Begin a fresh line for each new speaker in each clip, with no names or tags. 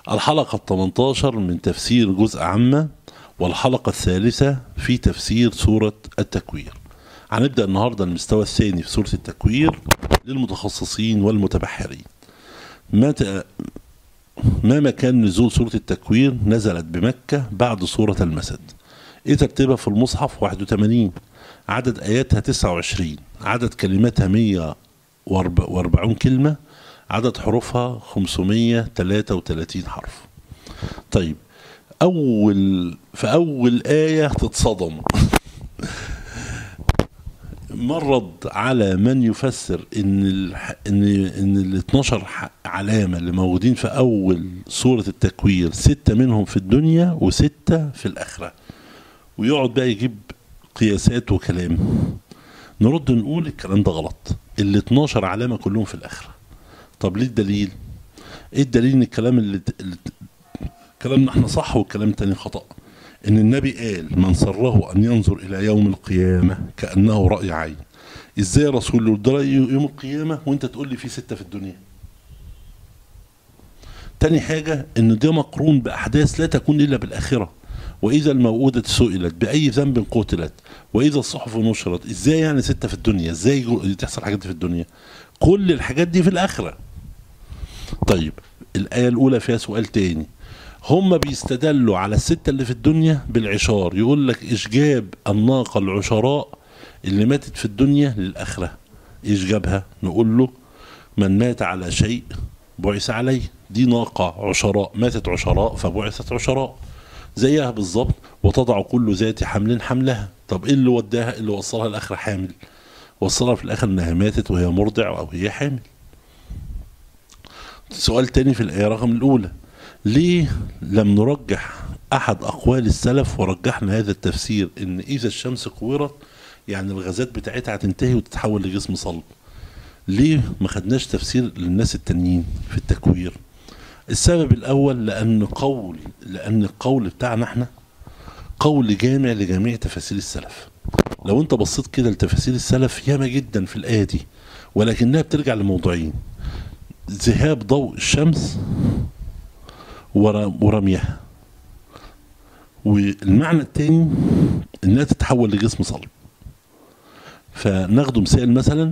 الحلقة 18 من تفسير جزء عامة والحلقة الثالثة في تفسير سورة التكوير هنبدأ النهاردة المستوى الثاني في سورة التكوير للمتخصصين والمتبحرين متى ما مكان نزول سورة التكوير نزلت بمكة بعد سورة المسد ايه ترتيبها في المصحف 81 عدد اياتها 29 عدد كلماتها 140 كلمة عدد حروفها 533 حرف طيب اول في اول ايه تتصدم مرض على من يفسر ان ال ان ان ال 12 علامه اللي موجودين في اول سوره التكوير سته منهم في الدنيا وسته في الاخره ويقعد بقى يجيب قياسات وكلام نرد نقول الكلام ده غلط ال 12 علامه كلهم في الاخره طب ليه الدليل ايه الدليل ان الكلام اللي, اللي كلامنا احنا صح والكلام تاني خطأ ان النبي قال من سره ان ينظر الى يوم القيامة كأنه رأي عين ازاي يا رسول الله ده رأي يوم القيامة وانت تقول لي في ستة في الدنيا تاني حاجة ان ده مقرون بأحداث لا تكون إلا بالآخرة وإذا الموءودة سئلت بأي ذنب قتلت وإذا الصحف نشرت إزاي يعني ستة في الدنيا إزاي تحصل حاجات في الدنيا كل الحاجات دي في الآخرة طيب الآية الأولى فيها سؤال تاني هم بيستدلوا على الستة اللي في الدنيا بالعشار يقول لك إيش جاب الناقة العشراء اللي ماتت في الدنيا للآخرة إيش جابها نقول له من مات على شيء بعث عليه دي ناقة عشراء ماتت عشراء فبعثت عشراء زيها بالظبط وتضع كل ذات حمل حملها طب ايه اللي وداها اللي وصلها الاخر حامل وصلها في الاخر انها ماتت وهي مرضع او هي حامل سؤال تاني في الايه رقم الاولى ليه لم نرجح احد اقوال السلف ورجحنا هذا التفسير ان اذا الشمس كورت يعني الغازات بتاعتها هتنتهي وتتحول لجسم صلب ليه ما خدناش تفسير للناس التانيين في التكوير السبب الاول لان قول لان القول بتاعنا احنا قول جامع لجميع تفاسير السلف لو انت بصيت كده لتفاسير السلف ياما جدا في الايه دي ولكنها بترجع لموضوعين ذهاب ضوء الشمس ورميها والمعنى الثاني انها تتحول لجسم صلب فناخده مثال مثلا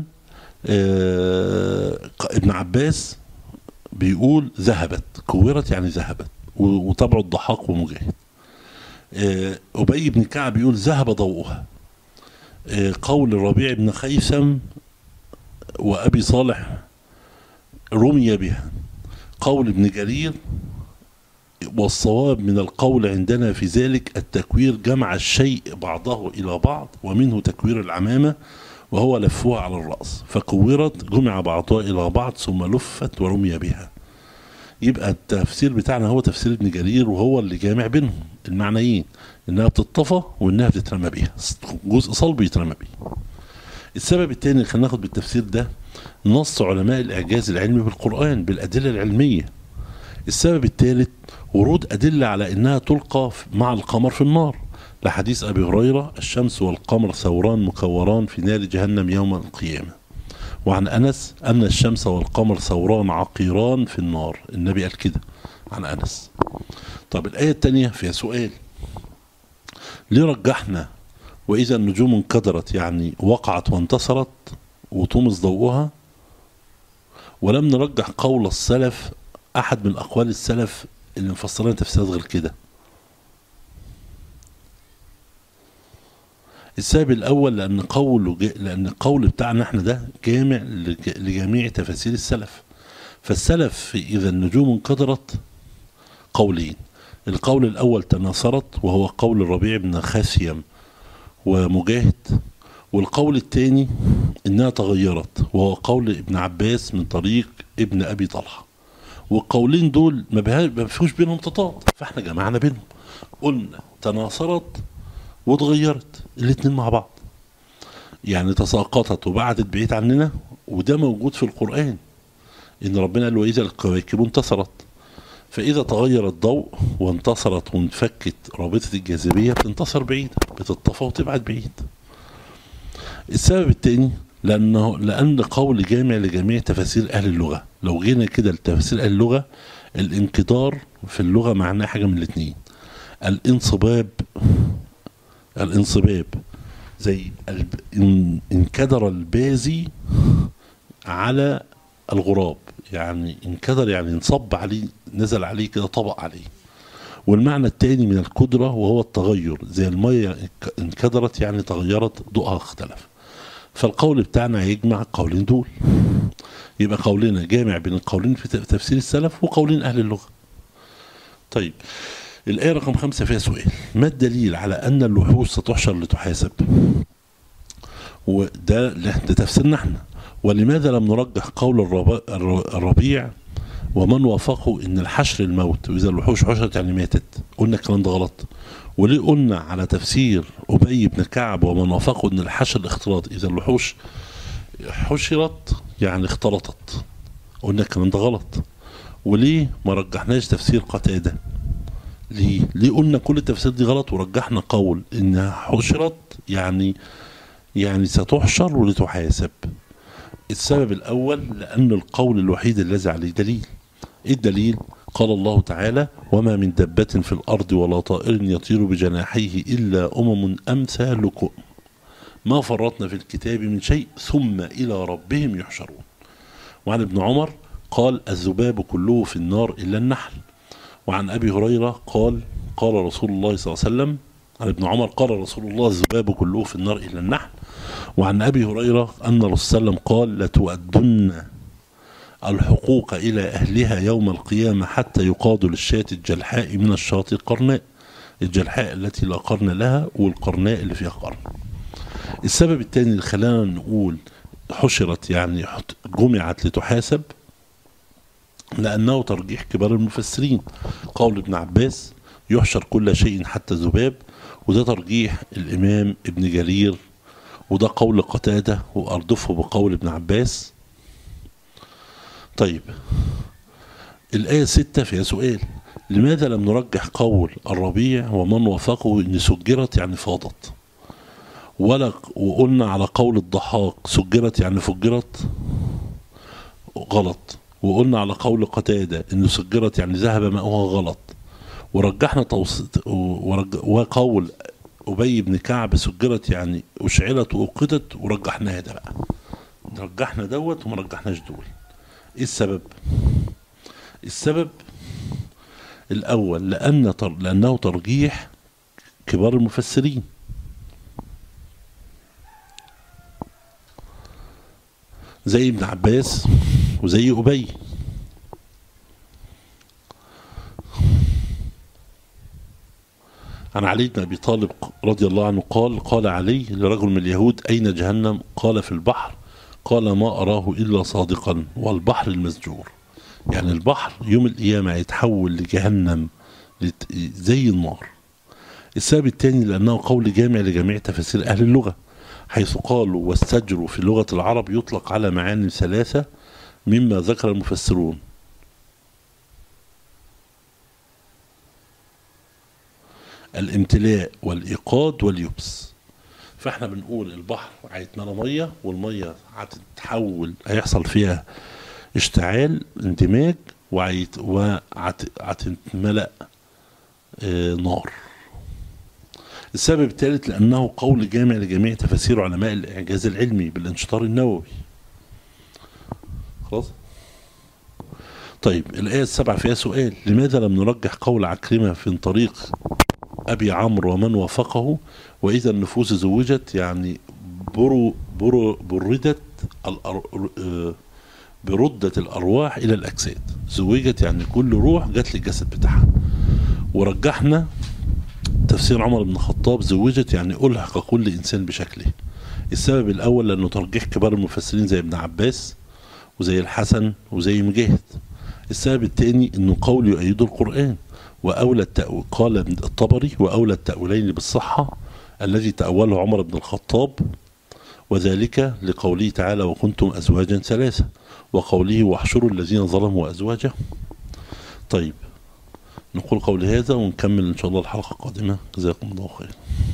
ابن عباس بيقول ذهبت كورت يعني ذهبت وطبعه الضحاك ومجاهد أبي بن كعب يقول ذهب ضوءها قول الربيع بن خيثم وأبي صالح رمي بها قول ابن جرير والصواب من القول عندنا في ذلك التكوير جمع الشيء بعضه إلى بعض ومنه تكوير العمامة وهو لفوها على الرأس فكورت جمع بعضها إلى بعض ثم لفت ورمي بها يبقى التفسير بتاعنا هو تفسير ابن جرير وهو اللي جامع بينهم المعنيين انها بتطفى وانها بتترمى بيها جزء صلب يترمى بيه السبب الثاني اللي خلينا ناخد بالتفسير ده نص علماء الاعجاز العلمي بالقران بالادله العلميه السبب الثالث ورود ادله على انها تلقى مع القمر في النار لحديث ابي هريره الشمس والقمر ثوران مكوران في نار جهنم يوم القيامه وعن انس ان الشمس والقمر ثوران عقيران في النار النبي قال كده عن انس طب الايه الثانيه فيها سؤال ليه رجحنا واذا النجوم انكدرت يعني وقعت وانتصرت وطمس ضوءها ولم نرجح قول السلف احد من اقوال السلف اللي مفسرين تفسيرات غير كده السبب الاول لان قول لان القول بتاعنا احنا ده جامع لجميع تفاسير السلف فالسلف اذا النجوم انقدرت قولين القول الاول تناصرت وهو قول الربيع بن خاسيم ومجاهد والقول الثاني انها تغيرت وهو قول ابن عباس من طريق ابن ابي طلحه والقولين دول ما فيهوش بينهم تضاد فاحنا جمعنا بينهم قلنا تناصرت واتغيرت الاتنين مع بعض يعني تساقطت وبعدت بعيد عننا وده موجود في القرآن إن ربنا قال وإذا الكواكب انتصرت فإذا تغير الضوء وانتصرت وانفكت رابطة الجاذبية بتنتصر بعيد بتطفى وتبعد بعيد السبب الثاني لأنه لأن قول جامع لجميع تفاسير أهل اللغة لو جينا كده لتفاسير أهل اللغة الانكدار في اللغة معناه حاجة من الاتنين الانصباب الانصباب زي الب... ان- انكدر البازي على الغراب يعني انكدر يعني انصب عليه نزل عليه كده طبق عليه والمعنى التاني من القدرة وهو التغير زي المية انك- انكدرت يعني تغيرت ضوءها اختلف فالقول بتاعنا يجمع القولين دول يبقى قولنا جامع بين القولين في ت- تفسير السلف وقولين أهل اللغة طيب الآية رقم خمسة فيها سؤال ما الدليل على أن اللحوظ ستحشر لتحاسب وده ده تفسيرنا احنا ولماذا لم نرجح قول الرب- الر- الربيع ومن وافقه ان الحشر الموت واذا الوحوش حشرت يعني ماتت قلنا الكلام ده غلط وليه قلنا على تفسير ابي بن كعب ومن وافقه ان الحشر الاختلاط اذا الوحوش حشرت يعني اختلطت قلنا الكلام ده غلط وليه ما رجحناش تفسير قتاده ليه ليه قلنا كل التفسير دي غلط ورجحنا قول انها حشرت يعني يعني ستحشر ولتحاسب السبب الأول لأن القول الوحيد الذي عليه دليل إيه الدليل؟ قال الله تعالى وما من دبة في الأرض ولا طائر يطير بجناحيه إلا أمم أمثالكم ما فرطنا في الكتاب من شيء ثم إلى ربهم يحشرون وعن ابن عمر قال الذباب كله في النار إلا النحل وعن أبي هريرة قال قال رسول الله صلى الله عليه وسلم عن ابن عمر قال رسول الله الذباب كله في النار إلا النحل وعن أبي هريرة أن الرسول صلى الله عليه وسلم قال لتؤدن الحقوق إلى أهلها يوم القيامة حتى يقاد للشاة الجلحاء من الشاة القرناء الجلحاء التي لا قرن لها والقرناء اللي فيها قرن السبب الثاني اللي خلانا نقول حشرت يعني حت- جمعت لتحاسب لأنه ترجيح كبار المفسرين قول ابن عباس يحشر كل شيء حتى الذباب وده ترجيح الإمام ابن جرير وده قول قتادة وأردفه بقول ابن عباس طيب الآية ستة فيها سؤال لماذا لم نرجح قول الربيع ومن وافقه ان سجرت يعني فاضت ولا وقلنا على قول الضحاك سجرت يعني فجرت غلط وقلنا على قول قتادة انه سجرت يعني ذهب ماؤها غلط ورجحنا توسط ورج... وقول أبي بن كعب سجرت يعني أشعلت وأوقدت ورجحناها ده بقى رجحنا دوت وما رجحناش دول ايه السبب السبب الأول لأن تر... لأنه ترجيح كبار المفسرين زي ابن عباس وزي أبي عن علي بن أبي طالب رضي الله عنه قال قال علي لرجل من اليهود أين جهنم قال في البحر قال ما أراه إلا صادقا والبحر المسجور يعني البحر يوم القيامة هيتحول لجهنم لت- زي النار السبب الثاني لأنه قول جامع لجميع تفاسير أهل اللغة حيث قالوا والسجر في لغة العرب يطلق على معاني ثلاثة مما ذكر المفسرون الامتلاء والإيقاد واليبس فاحنا بنقول البحر هيتملى ميه والميه هتتحول هيحصل فيها اشتعال اندماج وهيت- وهت- هتتملأ آه، نار السبب الثالث لأنه قول جامع لجميع تفاسير علماء الإعجاز العلمي بالانشطار النووي خلاص طيب الآية السبعة فيها سؤال لماذا لم نرجح قول عكرمة في طريق أبي عمرو ومن وافقه وإذا النفوس زوجت يعني برو برو بردت الأر... آه، بردت الأرواح إلى الأجساد زوجت يعني كل روح جت للجسد بتاعها ورجحنا تفسير عمر بن الخطاب زوجت يعني ألحق كل إنسان بشكله السبب الأول لأنه ترجيح كبار المفسرين زي ابن عباس وزي الحسن وزي مجاهد السبب الثاني أنه قول يؤيد القرآن وأولى التأويل قال ابن الطبري وأولى التأويلين بالصحة الذي تأوله عمر بن الخطاب وذلك لقوله تعالى وكنتم أزواجا ثلاثة وقوله واحشروا الذين ظلموا أزواجهم طيب نقول قول هذا ونكمل إن شاء الله الحلقة القادمة جزاكم الله خير